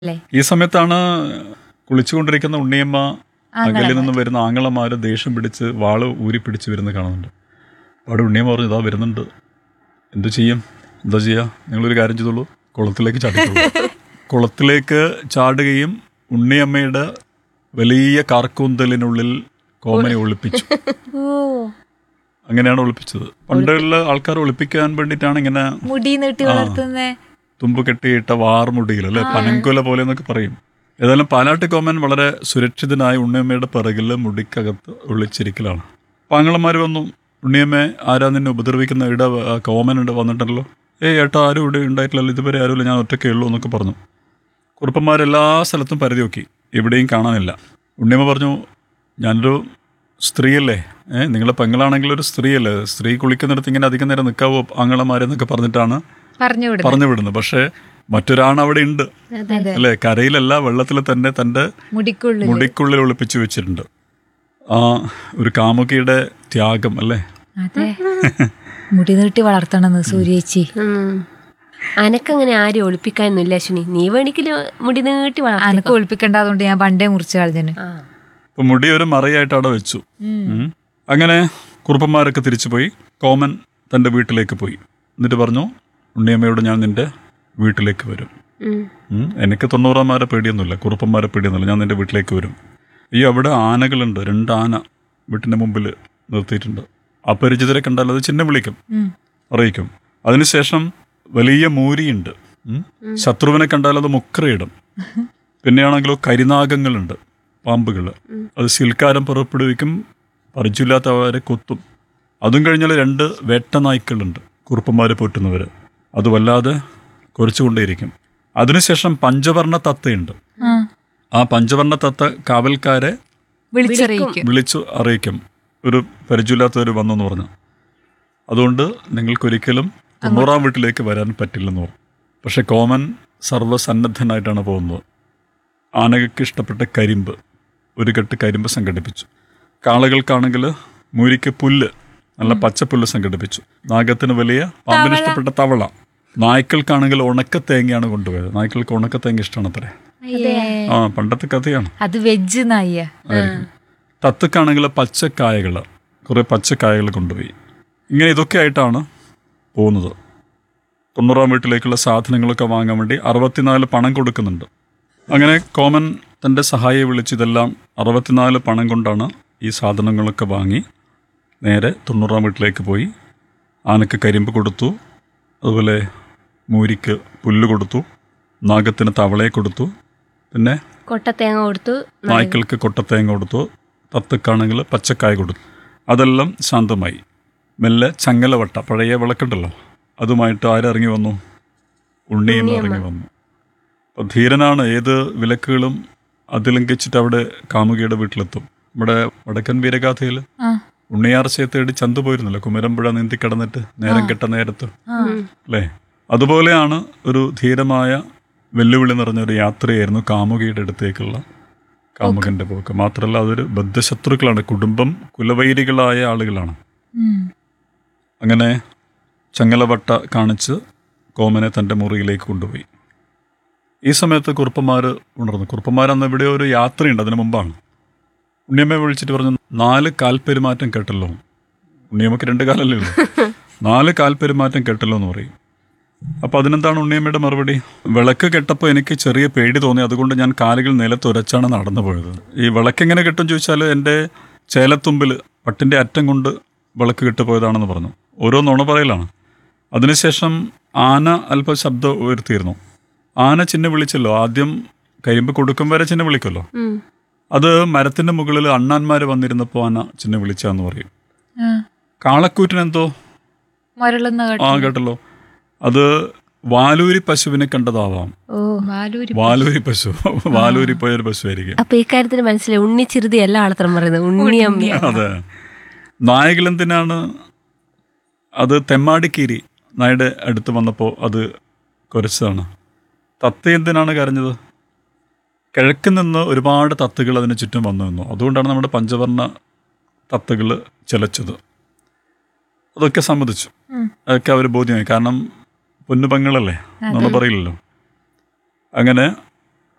അല്ലേ ഈ സമയത്താണ് കുളിച്ചുകൊണ്ടിരിക്കുന്ന ഉണ്ണിയമ്മ അകലിൽ നിന്ന് വരുന്ന ആങ്ങളമാര് ദേഷ്യം പിടിച്ച് വാള് ഊരി പിടിച്ച് വരുന്ന കാണുന്നുണ്ട് അപ്പോൾ അവിടെ ഉണ്ണിയമ്മ പറഞ്ഞു ഇതാ വരുന്നുണ്ട് എന്തു ചെയ്യും എന്താ ചെയ്യുക നിങ്ങളൊരു കാര്യം ചെയ്തോളൂ കുളത്തിലേക്ക് ചാടിക്കോളൂ കുളത്തിലേക്ക് ചാടുകയും ഉണ്ണിയമ്മയുടെ വലിയ കാർക്കൂന്തലിനുള്ളിൽ കോമനെ ഒളിപ്പിച്ചു ഓ അങ്ങനെയാണ് ഒളിപ്പിച്ചത് പണ്ടുള്ള ആൾക്കാർ ഒളിപ്പിക്കാൻ വേണ്ടിയിട്ടാണ് ഇങ്ങനെ മുടി നീട്ടി വളർത്തുന്നേ തുമ്പ് കെട്ടിയിട്ട വാർമുടിയിൽ അല്ലെ പനങ്കുല പോലെ എന്നൊക്കെ പറയും ഏതായാലും പാലാട്ട് കോമൻ വളരെ സുരക്ഷിതനായി ഉണ്ണിയമ്മയുടെ പിറകിൽ മുടിക്കകത്ത് ഒളിച്ചിരിക്കലാണ് പാങ്ങളന്മാർ വന്നു ഉണ്ണിയമ്മയെ ആരാ നിന്നെ ഉപദ്രവിക്കുന്ന ഇവിടെ ആ, കോമൻ ഉണ്ട് വന്നിട്ടല്ലോ ഏയ് ഏട്ടാ ആരും ഇവിടെ ഉണ്ടായിട്ടില്ലല്ലോ ഇതുവരെ ആരുമില്ല ഞാൻ ഒറ്റയ്ക്കേ ഉള്ളൂ എന്നൊക്കെ പറഞ്ഞു കുറുപ്പന്മാരെല്ലാ സ്ഥലത്തും പരതി നോക്കി എവിടെയും കാണാനില്ല ഉണ്ണിയമ്മ പറഞ്ഞു ഞാനൊരു സ്ത്രീയല്ലേ ഏഹ് നിങ്ങളെ പെങ്ങളാണെങ്കിൽ ഒരു സ്ത്രീയല്ലേ സ്ത്രീ കുളിക്കുന്നിടത്ത് ഇങ്ങനെ അധികം നേരം നിൽക്കാവോ ആങ്ങളമാരെന്നൊക്കെ പറഞ്ഞിട്ടാണ് പറഞ്ഞു വിടുന്നു പറഞ്ഞു വിടുന്നു പക്ഷേ മറ്റൊരാണ് അവിടെ ഉണ്ട് അതെ അല്ലെ കരയിലല്ല വെള്ളത്തിൽ തന്നെ തന്റെ മുടിക്കുള്ളിൽ മുടിക്കുള്ളിൽ ഒളിപ്പിച്ചു വെച്ചിട്ടുണ്ട് ആ ഒരു കാമുകിയുടെ ത്യാഗം അല്ലേ അതെ മുടി നീട്ടി വളർത്തണമെന്ന് സൂര്യേച്ചി ഉം. അനക്കങ്ങനെ ആരും ഒളിപ്പിക്കാനൊന്നുമില്ല അശ്വിനി നീ വേണിക്കല് മുടി നീട്ടി വളർത്തി അനക്ക് ഒളിപ്പിക്കണ്ടാതുകൊണ്ട് ഞാൻ പണ്ടേ മുറിച്ച് കളഞ്ഞു ആ. അപ്പൊ മുടി ഒരു മറയായിട്ട് അവിടെ വെച്ചു ഉം. അങ്ങനെ കുറുപ്പന്മാരൊക്കെ തിരിച്ചുപോയി കോമൻ തന്റെ വീട്ടിലേക്ക് പോയി എന്നിട്ട് പറഞ്ഞു ഉണ്ണിയമ്മയോട് ഞാൻ നിന്റെ വീട്ടിലേക്ക് വരും ഉം. ഉം. എനിക്ക് തൊണ്ണൂറാമാരെ പേടിയൊന്നുമില്ല കുറുപ്പന്മാരെ പേടിയൊന്നുമില്ല ഞാൻ നിന്റെ വീട്ടിലേക്ക് വരും ഈ അവിടെ ആനകളുണ്ട് രണ്ട് ആന വീട്ടിന്റെ മുമ്പിൽ നിർത്തിയിട്ടുണ്ട് അപരിചിതരെ കണ്ടാൽ അത് ചിഹ്നം വിളിക്കും അറിയിക്കും അതിനുശേഷം വലിയ മൂരിയുണ്ട് ഉം. ശത്രുവിനെ കണ്ടാൽ അത് മുക്രയിടും പിന്നെയാണെങ്കിലോ കരിനാഗങ്ങളുണ്ട് പാമ്പുകൾ അത് ശിൽക്കാരം പുറപ്പെടുവിക്കും പരിചയമില്ലാത്തവരെ കൊത്തും അതും കഴിഞ്ഞാൽ രണ്ട് വേട്ടനായ്ക്കളുണ്ട് കുറുപ്പന്മാരെ പോറ്റുന്നവർ അത് വല്ലാതെ കുരച്ചുകൊണ്ടേയിരിക്കും അതിനുശേഷം പഞ്ചവർണ്ണ തത്തയുണ്ട് ആ പഞ്ചവർണ്ണ തത്ത കാവൽക്കാരെ വിളിച്ചറിയിക്കും വിളിച്ചു അറിയിക്കും ഒരു പരിചയമില്ലാത്തവർ വന്നു എന്ന് പറഞ്ഞു അതുകൊണ്ട് നിങ്ങൾക്കൊരിക്കലും തൊണ്ണൂറാം വീട്ടിലേക്ക് വരാൻ പറ്റില്ലെന്ന് പറഞ്ഞു പക്ഷെ കോമൻ സർവ്വസന്നദ്ധനായിട്ടാണ് പോകുന്നത് ആനകൾക്ക് ഇഷ്ടപ്പെട്ട കരിമ്പ് ഒരു കെട്ട് കരിമ്പ് സംഘടിപ്പിച്ചു കാളകൾക്കാണെങ്കിൽ മൂരിക്ക് പുല്ല് നല്ല പച്ചപ്പുല്ല് സംഘടിപ്പിച്ചു നാഗത്തിന് വലിയ പാമ്പിന് ഇഷ്ടപ്പെട്ട തവള നായ്ക്കൾക്കാണെങ്കിൽ ഉണക്ക തേങ്ങയാണ് കൊണ്ടുപോയത് നായ്ക്കൾക്ക് ഉണക്ക തേങ്ങ ഇഷ്ടമാണ് അത്രേ ആ പണ്ടത്തെ കഥയാണ് അത് വെജ് നായ ആയിരിക്കും തത്തക്കാണെങ്കിൽ പച്ചക്കായകൾ കുറേ പച്ചക്കായകൾ കൊണ്ടുപോയി ഇങ്ങനെ ഇതൊക്കെ ആയിട്ടാണ് പോകുന്നത് തൊണ്ണൂറാം വീട്ടിലേക്കുള്ള സാധനങ്ങളൊക്കെ വാങ്ങാൻ വേണ്ടി അറുപത്തിനാല് പണം കൊടുക്കുന്നുണ്ട് അങ്ങനെ കോമൻ തൻ്റെ സഹായിയെ വിളിച്ച് ഇതെല്ലാം അറുപത്തിനാല് പണം കൊണ്ടാണ് ഈ സാധനങ്ങളൊക്കെ വാങ്ങി നേരെ തൊണ്ണൂറാം വീട്ടിലേക്ക് പോയി ആനക്ക് കരിമ്പ് കൊടുത്തു അതുപോലെ മൂരിക്ക് പുല്ല് കൊടുത്തു നാഗത്തിന് തവളയെ കൊടുത്തു പിന്നെ കൊട്ടത്തേങ്ങ കൊടുത്തു നായ്ക്കൾക്ക് കൊട്ടത്തേങ്ങ കൊടുത്തു തത്തക്കാണെങ്കിൽ പച്ചക്കായ കൊടുത്തു അതെല്ലാം ശാന്തമായി മെല്ലെ ചങ്ങലവട്ട പഴയ വിളക്കുണ്ടല്ലോ അതുമായിട്ട് ആരിറങ്ങി വന്നു ഉണ്ണിയും ഇറങ്ങി വന്നു അപ്പോൾ ധീരനാണ് ഏത് വിലക്കുകളും അതിലംഘിച്ചിട്ട് അവിടെ കാമുകിയുടെ വീട്ടിലെത്തും നമ്മുടെ വടക്കൻ വീരഗാഥയിൽ ആ ഉണ്ണിയാർച്ചയെ തേടി ചന്തു പോയിരുന്നല്ലോ കുമരമ്പുഴ നീന്തി കിടന്നിട്ട് നേരം കെട്ട നേരത്ത് അല്ലേ അതുപോലെയാണ് ഒരു ധീരമായ വെല്ലുവിളി നിറഞ്ഞ ഒരു യാത്രയായിരുന്നു കാമുകിയുടെ അടുത്തേക്കുള്ള കാമുകന്റെ പോക്ക് മാത്രമല്ല അതൊരു ബദ്ധശത്രുക്കളാണ് കുടുംബം കുലവൈരികളായ ആളുകളാണ് ഉം. അങ്ങനെ ചങ്ങലവട്ട കാണിച്ച് കോമനെ തൻ്റെ മുറിയിലേക്ക് കൊണ്ടുപോയി ഈ സമയത്ത് കുറുപ്പന്മാർ ഉണർന്നു കുറുപ്പന്മാർ അന്ന് ഇവിടെ ഒരു യാത്രയുണ്ട് അതിനു മുമ്പാണ് ഉണ്ണിയമ്മയെ വിളിച്ചിട്ട് പറഞ്ഞു നാല് കാൽപ്പെരുമാറ്റം കേട്ടല്ലോ ഉണ്ണിയമ്മക്ക് രണ്ട് കാലല്ലേ ഉള്ളൂ നാല് കാൽപ്പെരുമാറ്റം കേട്ടല്ലോ എന്ന് പറയും അപ്പൊ അതിനെന്താണ് ഉണ്ണിയമ്മയുടെ മറുപടി വിളക്ക് കെട്ടപ്പോൾ എനിക്ക് ചെറിയ പേടി തോന്നി അതുകൊണ്ട് ഞാൻ കാലുകൾ നിലത്തുരച്ചാണ് നടന്നു പോയത് ഈ വിളക്ക് എങ്ങനെ കിട്ടും ചോദിച്ചാൽ എൻ്റെ ചേലത്തുമ്പിൽ പട്ടിൻ്റെ അറ്റം കൊണ്ട് വിളക്ക് കെട്ടുപോയതാണെന്ന് പറഞ്ഞു ഓരോ നുണ പറയലാണ് അതിനുശേഷം ആന അല്പം ശബ്ദം ഉയർത്തിയിരുന്നു ആന ചിഹ്ന വിളിച്ചല്ലോ ആദ്യം കരിമ്പ് കൊടുക്കും വരെ ചിഹ്ന വിളിക്കുമല്ലോ ഉം. അത് മരത്തിന്റെ മുകളിൽ അണ്ണാന്മാർ വന്നിരുന്നപ്പോൾ ആന ചിഹ്ന വിളിച്ചാന്ന് പറയും ആ. കാളക്കൂറ്റിനെന്തോ മുരളുന്ന കേട്ടോ ആ കേട്ടല്ലോ അത് വാലൂരി പശുവിനെ കണ്ടതാവാം ഓ ബാലൂരി വാലൂരി പശു വാലൂരി പോയൊരു പശു ആയിരിക്കും അപ്പൊ ഈ കാര്യത്തിന് മനസ്സിലായി ഉണ്ണി ചെറുതി അല്ല ആളത്രം പറയുന്നത് ഉണ്ണിയമ്മ അതെ നായകളെന്തിനാണ് അത് തെമ്മാടിക്കീരി നായുടെ അടുത്ത് വന്നപ്പോൾ അത് കുരച്ചതാണ് തത്ത എന്തിനാണ് കരഞ്ഞത് കിഴക്ക് നിന്ന് ഒരുപാട് തത്തുകൾ അതിന് ചുറ്റും വന്നു നിന്നു അതുകൊണ്ടാണ് നമ്മുടെ പഞ്ചവർണ്ണ തത്തകൾ ചിലച്ചത് അതൊക്കെ സമ്മതിച്ചു അതൊക്കെ അവർ ബോധ്യമായി കാരണം പൊന്നുപങ്ങളല്ലേ നമ്മൾ പറയില്ലല്ലോ അങ്ങനെ